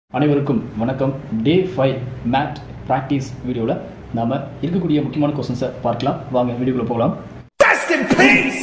அனைவருக்கும் வணக்கம் டே five mat practice வீடியோவில் நாம இருக்கக்கூடிய முக்கியமான கொஸ்டின்ஸை பார்க்கலாம் வாங்க வீடியோக்குள்ள போகலாம் Rest in peace!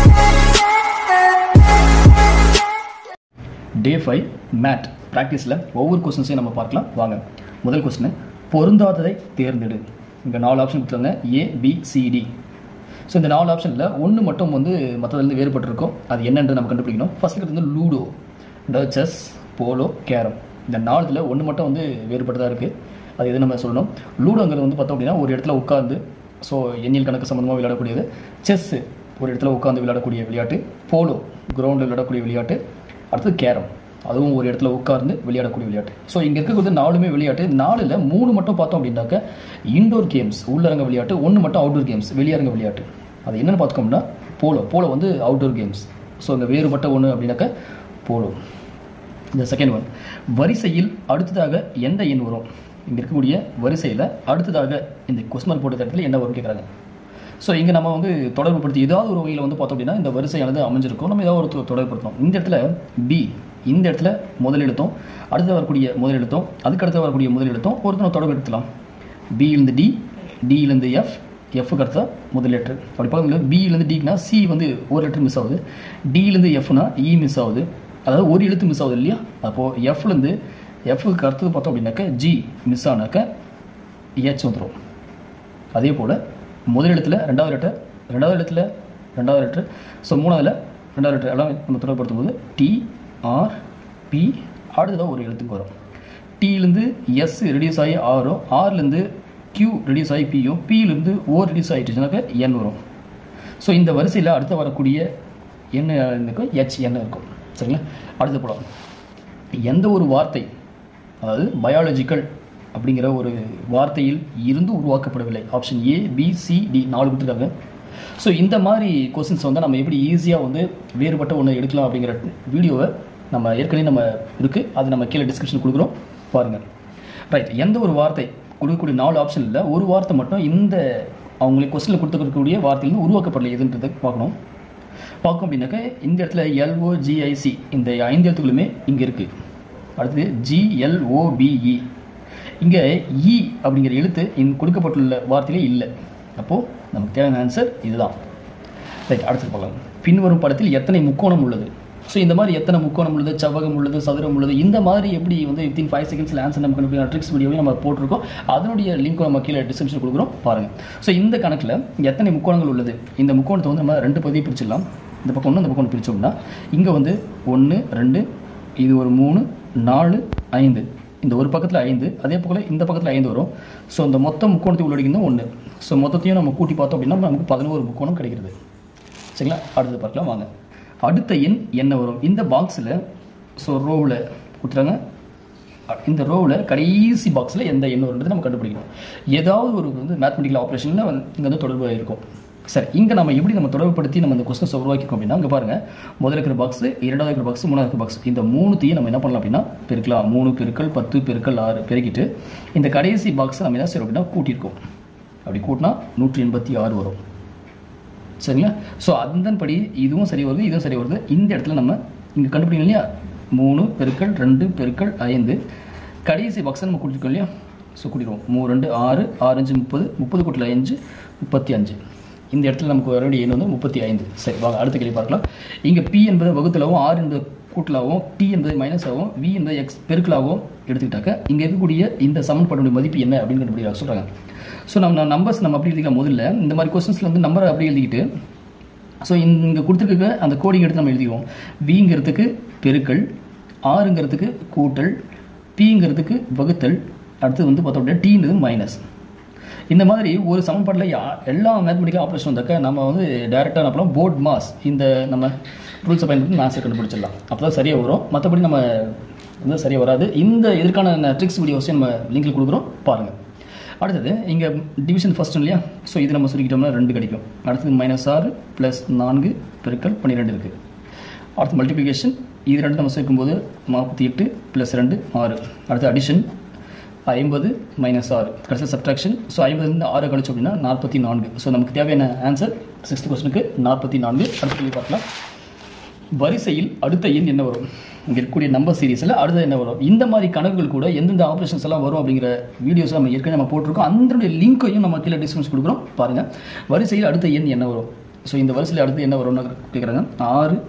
Day five math ப்ராக்டிஸில் ஒவ்வொரு கொஸ்டின்ஸையும் நம்ம பார்க்கலாம் வாங்க முதல் கொஸ்டின் பொருந்தாததை தேர்ந்தெடு இங்கே நாலு ஆப்ஷன் கொடுத்துருங்க ஏ பி சிடி ஸோ இந்த நாலு ஆப்ஷனில் ஒன்று மட்டும் வந்து மற்றதுலேருந்து வேறுபட்டிருக்கும் அது என்னன்றது நம்ம கண்டுபிடிக்கணும் ஃபர்ஸ்ட் வந்து லூடோ இந்த செஸ் போலோ கேரம் இந்த நாலுல ஒன்று மட்டும் வந்து வேறுபட்டதாக இருக்குது அது எது நம்ம சொல்லணும் லூடோங்கிறது வந்து பார்த்தோம் அப்படின்னா ஒரு இடத்துல உட்கார்ந்து ஸோ எண்ணியல் கணக்கு சம்மந்தமாக விளையாடக்கூடியது செஸ்ஸு ஒரு இடத்துல உட்கார்ந்து விளையாடக்கூடிய விளையாட்டு போலோ கிரவுண்டில் விளையாடக்கூடிய விளையாட்டு அடுத்தது கேரம் அதுவும் ஒரு இடத்துல உட்கார்ந்து விளையாடக்கூடிய விளையாட்டு ஸோ இங்கே இருக்கக்கூடிய நாலுமே விளையாட்டு நாலில் மூணு மட்டும் பார்த்தோம் அப்படின்னாக்க இன்டோர் கேம்ஸ் உள்ளரங்க விளையாட்டு ஒன்று மட்டும் அவுட்டோர் கேம்ஸ் வெளியரங்க விளையாட்டு அது என்னென்னு பார்த்தோம்னா போலோ போலோ வந்து அவுட்டோர் கேம்ஸ் ஸோ இங்கே வேறுபட்ட ஒன்று அப்படின்னாக்க போலோ இந்த செகண்ட் ஒன் வரிசையில் அடுத்ததாக எந்த எண் வரும் இங்கே இருக்கக்கூடிய வரிசையில் அடுத்ததாக இந்த கொஸ்டின் போட்ட இடத்துல என்ன வரும் கேட்குறாங்க ஸோ இங்கே நம்ம வந்து தொடர்புபடுத்தி ஏதாவது ஒரு வகையில் வந்து பார்த்தோம் அப்படின்னா இந்த வரிசையானது அமைஞ்சிருக்கும் நம்ம ஏதாவது ஒரு தொ- தொடர்புபடுத்தணும் இந்த இடத்துல பி இந்த இடத்துல முதல் எழுத்தும் அடுத்து வரக்கூடிய முதல் எழுத்தும் அதுக்கு அடுத்து வரக்கூடிய முதல் எழுத்தும் ஒருத்தர் தொடர்புபடுத்தலாம் பியிலேருந்து டி டியிலேருந்து எஃப் எஃப்க்கு அடுத்த முதல் லெட்ரு அப்படி பார்க்கும்போது பியிலேருந்து டிக்குனா சி வந்து ஒரு லெட்டர் மிஸ் ஆகுது டியிலேருந்து எஃப்னா இ மிஸ் ஆகுது அதாவது ஒரு எழுத்து மிஸ் ஆகுது இல்லையா அப்போது எஃப்லேருந்து எஃப்க்கு அடுத்தது பார்த்தோம் அப்படின்னாக்க ஜி மிஸ் ஆனாக்க ஹெச் வந்துடும் அதே போல் முதல் இடத்துல ரெண்டாவது லெட்டர் ரெண்டாவது இடத்துல ரெண்டாவது லெட்டர் ஸோ மூணாவதுல ரெண்டாவது லெட்டர் எல்லாம் நம்ம தொடர்படுத்தும் போது டி ஆர் பி அடுத்ததாக ஒரு எழுத்துக்கு வரும் டீலேருந்து எஸ் ரெடியூஸ் ஆகி ஆரும் ஆர்லேருந்து கியூ ரெடியூஸ் ஆகி பியும் பியிலேருந்து ஓ ரெடியூஸ் ஆகிட்டுச்சுனாக்க என் வரும் ஸோ இந்த வரிசையில் அடுத்து வரக்கூடிய என்ன இருக்கும் ஹெச் என்ன இருக்கும் சரிங்களா அடுத்து போலாம் எந்த ஒரு வார்த்தை அதாவது பயாலஜிக்கல் அப்படிங்கிற ஒரு வார்த்தையில் இருந்து உருவாக்கப்படவில்லை option A B C D நாலு கொடுத்துருக்காங்க ஸோ இந்த மாதிரி கொஸ்டின்ஸ் வந்து நம்ம எப்படி ஈஸியாக வந்து வேறுபட்ட ஒன்று எடுக்கலாம் அப்படிங்கிற வீடியோவை நம்ம ஏற்கனவே நம்ம இருக்குது அது நம்ம கீழே டிஸ்கிரிப்ஷன் கொடுக்குறோம் பாருங்கள் ரைட் எந்த ஒரு வார்த்தை கொடுக்கக்கூடிய நாலு ஆப்ஷனில் ஒரு வார்த்தை மட்டும் இந்த அவங்களுக்கு கொஸ்டினில் கொடுத்துருக்கக்கூடிய வார்த்தையிலிருந்து உருவாக்கப்படலை எதுன்றதை பார்க்கணும் பார்க்கும் அப்படின்னாக்க இந்த இடத்துல எல்ஓஜிஐசி இந்த ஐந்து எழுத்துக்களுமே இங்கே இருக்குது அடுத்தது ஜிஎல்ஓபிஇ இங்கே இ அப்படிங்கிற எழுத்து இங்க கொடுக்கப்பட்டுள்ள வார்த்தையிலே இல்லை அப்போது நமக்கு தேவையான ஆன்சர் இதுதான் ரைட் அடுத்து பார்க்கலாம் பின்வரும் படத்தில் எத்தனை முக்கோணம் உள்ளது ஸோ இந்த மாதிரி எத்தனை முக்கோணம் உள்ளது செவ்வகம் உள்ளது சதுரம் உள்ளது இந்த மாதிரி எப்படி வந்து வித்தின் ஃபைவ் செகண்ட்ஸில் ஆன்சர் நம்ம கண்டுபிடிக்கிற ட்ரிக்ஸ் வீடியோவை நம்ம போட்டிருக்கோம் அதனுடைய லிங்க்கும் நம்ம கீழே டிஸ்கிரிப்ஷன் கொடுக்குறோம் பாருங்கள் ஸோ இந்த கணக்கில் எத்தனை முக்கோணங்கள் உள்ளது இந்த முக்கோணத்தை வந்து நம்ம ரெண்டு பகுதியை பிரிச்சிடலாம் இந்த பக்கம் ஒன்று இந்த பக்கம் ஒன்று பிரித்தோம்னா இங்கே வந்து ஒன்று ரெண்டு இது ஒரு மூணு நாலு ஐந்து இந்த ஒரு பக்கத்தில் ஐந்து அதே போல் இந்த பக்கத்தில் ஐந்து வரும் ஸோ இந்த மொத்த முக்கோணத்தை உள்ளடக்கினா ஒன்று ஸோ மொத்தத்தையும் நம்ம கூட்டி பார்த்தோம் அப்படின்னா நமக்கு பதினோரு முக்கோணம் கிடைக்கிறது சரிங்களா அடுத்தது பார்க்கலாம் வாங்க அடுத்த எண் என்ன வரும் இந்த பாக்ஸில் ஸோ ரோவில் கொடுத்துறாங்க அ- இந்த ரோவில் கடைசி பாக்ஸில் எந்த எண் வரும்ன்றது நம்ம கண்டுபிடிக்கணும் ஏதாவது ஒரு வந்து மேத்தமெட்டிக்கல் ஆப்ரேஷனில் இங்கே வந்து தொடர்பு இருக்கும் சரி இங்கே நம்ம எப்படி நம்ம தொடர்புபடுத்தி நம்ம இந்த கொஸ்டின்ஸ் உருவாக்கிருக்கோம் அப்படின்னா இங்கே பாருங்கள் முதல்ல இருக்கிற பாக்ஸ் இரண்டாவது இருக்கிற பாக்ஸ் மூணாவது இருக்கிற பாக்ஸ் இந்த மூணுத்தையும் நம்ம என்ன பண்ணலாம் அப்படின்னா பெருக்கலாம் மூணு பெருக்கள் பத்து பெருக்கள் ஆறு பெருக்கிட்டு இந்த கடைசி பாக்ஸை நம்ம என்ன செய்யறோம் அப்படின்னா கூட்டியிருக்கோம் அப்படி கூட்டினா நூற்றி எண்பத்தி ஆறு வரும் சரிங்களா ஸோ அதன்படி இதுவும் சரி வருது இதுவும் சரி வருது இந்த இடத்துல நம்ம இங்கே கண்டுபிடிக்கணும் இல்லையா மூணு பெருக்கள் ரெண்டு பெருக்கள் ஐந்து கடைசி பாக்ஸை நம்ம கூட்டிருக்கோம் இல்லையா ஸோ கூட்டிடுவோம் மூணு ரெண்டு ஆறு ஆறு அஞ்சு முப்பது முப்பது கூட்டில் அஞ்சு முப்பத்தி அஞ்சு இந்த இடத்துல நமக்கு வர வேண்டிய எண் வந்து முப்பத்தி ஐந்து சரி வாங்க அடுத்த கேள்வி பார்க்கலாம் இங்கே பி என்பது வகுத்தலாகவும் ஆர் என்பது கூட்டலாகவும் டி என்பது மைனஸாகவும் வி என்பது எக்ஸ் பெருக்கலாகவும் எடுத்துக்கிட்டாக்க இங்கே இருக்கக்கூடிய இந்த சமன்பாடுடைய மதிப்பு என்ன அப்படின்னு கண்டுபிடிக்கிறாங்க சொல்கிறாங்க ஸோ நம்ம நம்பர்ஸ் நம்ம அப்படி எழுதிக்கலாம் முதல்ல இந்த மாதிரி கொஸ்டின்ஸில் வந்து நம்பரை அப்படி எழுதிக்கிட்டு ஸோ இங்கே கொடுத்துருக்க அந்த கோடிங் எடுத்து நம்ம எழுதிக்குவோம் விங்கிறதுக்கு பெருக்கல் ஆறுங்கிறதுக்கு கூட்டல் பிங்கிறதுக்கு வகுத்தல் அடுத்து வந்து பார்த்தோம் அப்படின்னா டீன்றது மைனஸ் இந்த மாதிரி ஒரு சமன்பாட்டில் யா- எல்லா மேத்தமெட்டிக்கல் ஆப்ரேஷன் வந்தாக்க நம்ம வந்து டேரெக்டாக என்ன பண்ணலாம் போர்ட் மாஸ் இந்த நம்ம ரூல்ஸை பயன்படுத்தி மேத்ஸை கண்டுபிடிச்சிடலாம் அப்போ தான் சரியாக வரும் மற்றபடி நம்ம வந்து சரியாக வராது இந்த இதற்கான ட்ரிக்ஸ் வீடியோஸையும் நம்ம லிங்கில் கொடுக்குறோம் பாருங்கள் அடுத்தது இங்கே டிவிஷன் ஃபர்ஸ்ட் இல்லையா ஸோ இது நம்ம சுருக்கிட்டோம்னா ரெண்டு கிடைக்கும் அடுத்தது மைனஸ் ஆறு ப்ளஸ் நான்கு பெருக்கல் பன்னிரெண்டு இருக்குது அடுத்து மல்டிப்ளிகேஷன் இது ரெண்டு நம்ம சேர்க்கும்போது நாற்பத்தி எட்டு ப்ளஸ் ரெண்டு ஆறு அடுத்து அடிஷன் ஐம்பது மைனஸ் ஆறு கடைசியில் சப்ட்ராக்ஷன் ஸோ ஐம்பதுலேருந்து ஆறு கழிச்சோம் அப்படின்னா நாற்பத்தி நான்கு ஸோ நமக்கு தேவையான ஆன்சர் சிக்ஸ்த் கொஸ்டினுக்கு நாற்பத்தி நான்கு அடுத்த கேள்வி பார்க்கலாம் வரிசையில் அடுத்த எண் என்ன வரும் இங்கே இருக்கக்கூடிய நம்பர் சீரிஸில் அடுத்த என்ன வரும் இந்த மாதிரி கணக்குகள் கூட எந்தெந்த ஆப்ரேஷன்ஸ் எல்லாம் வரும் அப்படிங்கிற வீடியோஸ் நம்ம ஏற்கனவே நம்ம போட்டிருக்கோம் அந்த லிங்க்கையும் நம்ம கீழே டிஸ்கிரிப்ஷன் கொடுக்குறோம் பாருங்கள் வரிசையில் அடுத்த எண் என்ன வரும் ஸோ இந்த வரிசையில் அடுத்து என்ன வரும்னு கேட்குறாங்க ஆறு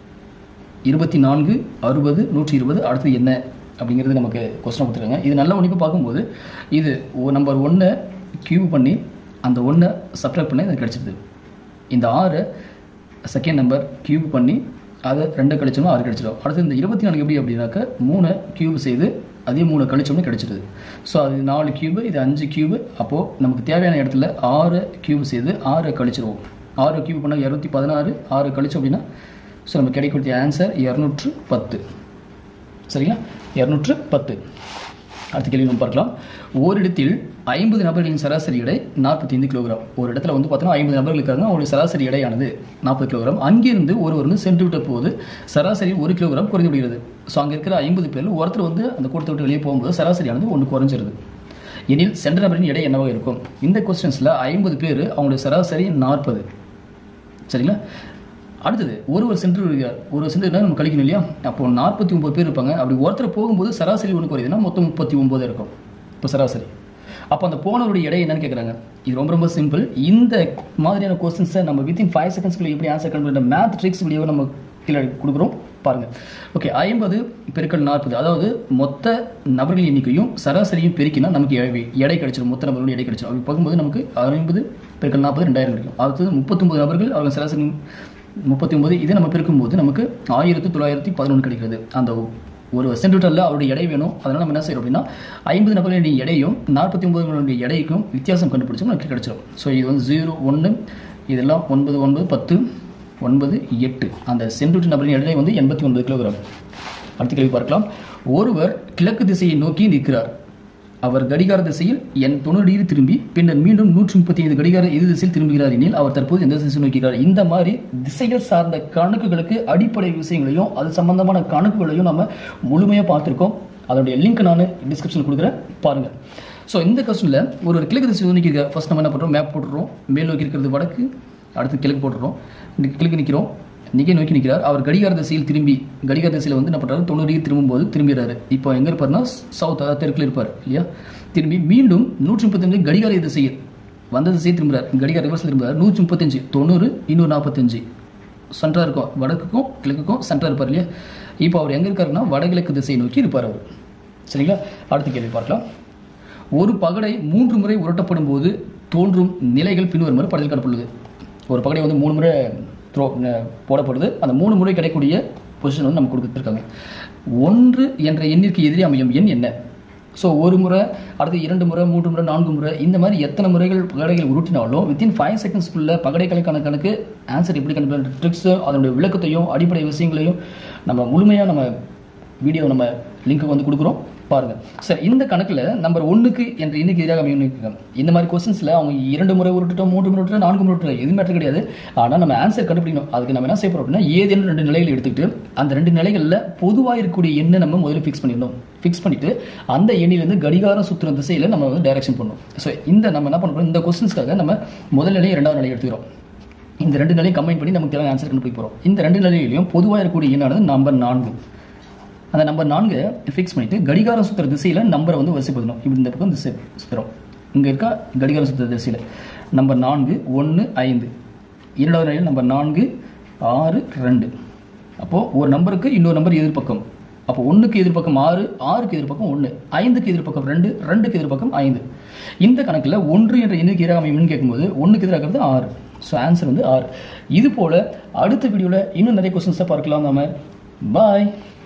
இருபத்தி நான்கு அறுபது நூற்றி இருபது அடுத்து என்ன அப்படிங்கிறது நமக்கு கொஸ்டின் கொடுத்துருக்காங்க இது நல்ல உன்னிப்பு பார்க்கும்போது இது நம்பர் ஒன்றை கியூப் பண்ணி அந்த ஒன்றை சப்ட்ராக்ட் பண்ணி அது கிடச்சிது இந்த ஆறு செகண்ட் நம்பர் கியூப் பண்ணி அதை ரெண்டு கழிச்சோம்னா ஆறு கிடச்சிடும் அடுத்து இந்த இருபத்தி நான்கு எப்படி அப்படின்னாக்க மூணு கியூப் செய்து அதே மூணு கழிச்சோம்னா கிடச்சிடுது ஸோ அது நாலு கியூபு இது அஞ்சு கியூபு அப்போது நமக்கு தேவையான இடத்துல ஆறு கியூப் செய்து ஆறு கழிச்சிருவோம் ஆறு கியூப் பண்ணால் இரநூத்தி பதினாறு ஆறு கழிச்சோம் அப்படின்னா ஸோ நம்ம கிடைக்கக்கூடிய ஆன்சர் இரநூற்று பத்து சரிங்களா இரநூற்று பத்து அடுத்த கேள்வி நம்ம பார்க்கலாம் ஓரிடத்தில் ஐம்பது நபர்களின் சராசரி எடை நாற்பத்தைந்து கிலோகிராம் ஒரு இடத்துல வந்து பார்த்தோன்னா ஐம்பது நபர்கள் இருக்காங்க அவங்களுடைய சராசரி எடையானது நாற்பது கிலோகிராம் அங்கிருந்து ஒருவர் வந்து சென்று விட்ட போது சராசரி ஒரு கிலோகிராம் குறைந்து விடுகிறது ஸோ அங்கே இருக்கிற ஐம்பது பேரில் ஒருத்தர் வந்து அந்த கூட்டத்தை விட்டு வெளியே போகும்போது சராசரியானது ஒன்று குறைஞ்சிருது எனில் சென்ற நபரின் எடை என்னவாக இருக்கும் இந்த கொஸ்டின்ஸில் ஐம்பது பேர் அவங்களுடைய சராசரி நாற்பது சரிங்களா அடுத்தது ஒருவர் சென்று வருகிறார் ஒரு சென்று நம்ம கழிக்கணும் இல்லையா அப்போ நாற்பத்தி ஒன்பது பேர் இருப்பாங்க அப்படி ஒருத்தர் போகும்போது சராசரி ஒன்று குறையுதுன்னா மொத்தம் முப்பத்தி ஒன்பது இருக்கும் இப்போ சராசரி அப்போ அந்த போனவருடைய எடை என்னன்னு கேட்குறாங்க இது ரொம்ப ரொம்ப சிம்பிள் இந்த மாதிரியான கொஸ்டின்ஸை நம்ம வித்தின் ஃபைவ் செகண்ட்ஸ்க்குள்ள எப்படி ஆன்சர் கண்டுபிடிக்கிற மேத் ட்ரிக்ஸ் வீடியோவை நம்ம கீழே கொடுக்குறோம் பாருங்கள் ஓகே ஐம்பது பெருக்கள் நாற்பது அதாவது மொத்த நபர்கள் எண்ணிக்கையும் சராசரியும் பெருக்கினா நமக்கு எடை எடை கிடைச்சிடும் மொத்த நபர்களுடைய எடை கிடைச்சிடும் அப்படி பார்க்கும்போது நமக்கு ஐம்பது பெருக்கள் நாற்பது ரெண்டாயிரம் கிடைக்கும் அடுத்தது முப்பத்தொம்பது நபர்கள் அவங்க சராசரி முப்பத்தி ஒன்பது இதை நம்ம பெருக்கும்போது நமக்கு ஆயிரத்தி தொள்ளாயிரத்தி பதினொன்று கிடைக்கிறது அந்த ஒரு சென்டிமீட்டரில் அவருடைய எடை வேணும் அதனால் நம்ம என்ன செய்யறோம் அப்படின்னா ஐம்பது நபர்களுடைய எடையும் நாற்பத்தி ஒன்பது எடைக்கும் வித்தியாசம் கண்டுபிடிச்சோம் நமக்கு கிடைச்சிடும் ஸோ இது வந்து ஜீரோ ஒன்று இதெல்லாம் ஒன்பது ஒன்பது பத்து ஒன்பது எட்டு அந்த சென்டிமீட்டர் நபரின் எடை வந்து எண்பத்தி ஒன்பது கிலோகிராம் அடுத்த கேள்வி பார்க்கலாம் ஒருவர் கிழக்கு திசையை நோக்கி நிற்கிறார் அவர் கடிகார திசையில் என் தொண்ணூறு டிகிரி திரும்பி பின்னர் மீண்டும் நூற்றி முப்பத்தி ஐந்து கடிகார எதிர் திசையில் திரும்புகிறார் எனில் அவர் தற்போது எந்த திசை நோக்கிறார் இந்த மாதிரி திசைகள் சார்ந்த கணக்குகளுக்கு அடிப்படை விஷயங்களையும் அது சம்பந்தமான கணக்குகளையும் நம்ம முழுமையாக பார்த்துருக்கோம் அதனுடைய லிங்க் நான் டிஸ்கிரிப்ஷன் கொடுக்குறேன் பாருங்கள் ஸோ இந்த கொஸ்டினில் ஒரு ஒரு கிழக்கு திசை நோக்கி இருக்க ஃபர்ஸ்ட் நம்ம என்ன பண்ணுறோம் மேப் போட்டுடுறோம் மேல் நோக்கி இருக்கிறது வடக்கு அடுத்து கிழக்கு போட்டுடுறோம் இந்த கிழக்கு நிற்கிறோம் நிகை நோக்கி நிற்கிறார் அவர் கடிகார திசையில் திரும்பி கடிகார திசையில் வந்து என்ன பண்ணுறாரு தொண்ணூறு டிகிரி திரும்பும்போது திரும்பிடுறாரு இப்போ எங்கே இருப்பார்னா சவுத் அதாவது தெற்கில் இருப்பார் இல்லையா திரும்பி மீண்டும் நூற்றி முப்பத்தஞ்சு கடிகார திசையில் வந்த திசையை திரும்புறார் கடிகார ரிவர்ஸில் திரும்புறார் நூற்றி முப்பத்தஞ்சு தொண்ணூறு இன்னூறு நாற்பத்தஞ்சு சென்டராக இருக்கும் வடக்குக்கும் கிழக்குக்கும் சென்டராக இருப்பார் இல்லையா இப்போ அவர் எங்கே இருக்காருன்னா வடகிழக்கு திசையை நோக்கி இருப்பார் அவர் சரிங்களா அடுத்த கேள்வி பார்க்கலாம் ஒரு பகடை மூன்று முறை உருட்டப்படும் போது தோன்றும் நிலைகள் பின்வருமாறு படத்தில் காட்டப்பட்டுள்ளது ஒரு பகடை வந்து மூணு முறை த்ரோ போடப்படுது அந்த மூணு முறை கிடைக்கக்கூடிய பொசிஷன் வந்து நமக்கு கொடுத்துருக்காங்க ஒன்று என்ற எண்ணிற்கு எதிரே அமையும் எண் என்ன ஸோ ஒரு முறை அடுத்து இரண்டு முறை மூன்று முறை நான்கு முறை இந்த மாதிரி எத்தனை முறைகள் பகடைகள் உருட்டினாலும் வித்தின் ஃபைவ் செகண்ட்ஸ்க்குள்ள பகடைகளுக்கான கணக்கு ஆன்சர் எப்படி கண்டுபிடிக்கிற ட்ரிக்ஸு அதனுடைய விளக்கத்தையும் அடிப்படை விஷயங்களையும் நம்ம முழுமையாக நம்ம வீடியோ நம்ம லிங்க்கு வந்து கொடுக்குறோம் பாருங்கள் சார் இந்த கணக்கில் நம்பர் ஒன்றுக்கு என்ற எண்ணிக்கை எதிராக அமையும் இந்த மாதிரி கொஸ்டின்ஸில் அவங்க இரண்டு முறை உருட்டுட்டோம் மூன்று முறை உருட்டுட்டோம் நான்கு முறை உருட்டுட்டோம் எது மேட்டர் கிடையாது ஆனால் நம்ம ஆன்சர் கண்டுபிடிக்கணும் அதுக்கு நம்ம என்ன செய்ய போகிறோம் அப்படின்னா ஏதேனும் ரெண்டு நிலைகள் எடுத்துக்கிட்டு அந்த ரெண்டு நிலைகளில் பொதுவாக இருக்கக்கூடிய எண்ணை நம்ம முதல்ல ஃபிக்ஸ் பண்ணிடணும் ஃபிக்ஸ் பண்ணிட்டு அந்த எண்ணிலிருந்து கடிகாரம் சுற்றுற திசையில் நம்ம வந்து டைரக்ஷன் பண்ணணும் ஸோ இந்த நம்ம என்ன பண்ணுறோம் இந்த கொஸ்டின்ஸ்க்காக நம்ம முதல் நிலையை இரண்டாவது நிலையை எடுத்துக்கிறோம் இந்த ரெண்டு நிலையும் கம்பைன் பண்ணி நமக்கு தேவையான ஆன்சர் கண்டுபிடிக்க போகிறோம் இந்த ரெண்டு நிலையிலையும் பொதுவாக இருக்கக்கூடிய எண்ணானது நம்பர் நான்கு அந்த நம்பர் நான்கு ஃபிக்ஸ் பண்ணிட்டு கடிகாரம் சுற்றுற திசையில் நம்பரை வந்து வரிசைப்படுத்தணும் இப்படி இந்த பக்கம் திசை சுற்றுறோம் இங்கே இருக்கா கடிகாரம் சுற்றுற திசையில் நம்பர் நான்கு ஒன்று ஐந்து இரண்டாவது நிலையில் நம்பர் நான்கு ஆறு ரெண்டு அப்போது ஒரு நம்பருக்கு இன்னொரு நம்பர் எதிர்பக்கம் அப்போ ஒன்றுக்கு எதிர்பக்கம் ஆறு ஆறுக்கு எதிர்பக்கம் ஒன்று ஐந்துக்கு எதிர்பக்கம் ரெண்டு ரெண்டுக்கு எதிர்பக்கம் ஐந்து இந்த கணக்கில் ஒன்று என்ற எண்ணுக்கு எதிராக அமையும்னு கேட்கும்போது ஒன்றுக்கு எதிராகிறது ஆறு ஸோ ஆன்சர் வந்து ஆறு இது போல் அடுத்த வீடியோவில் இன்னும் நிறைய கொஸ்டின்ஸை பார்க்கலாம் நாம பாய்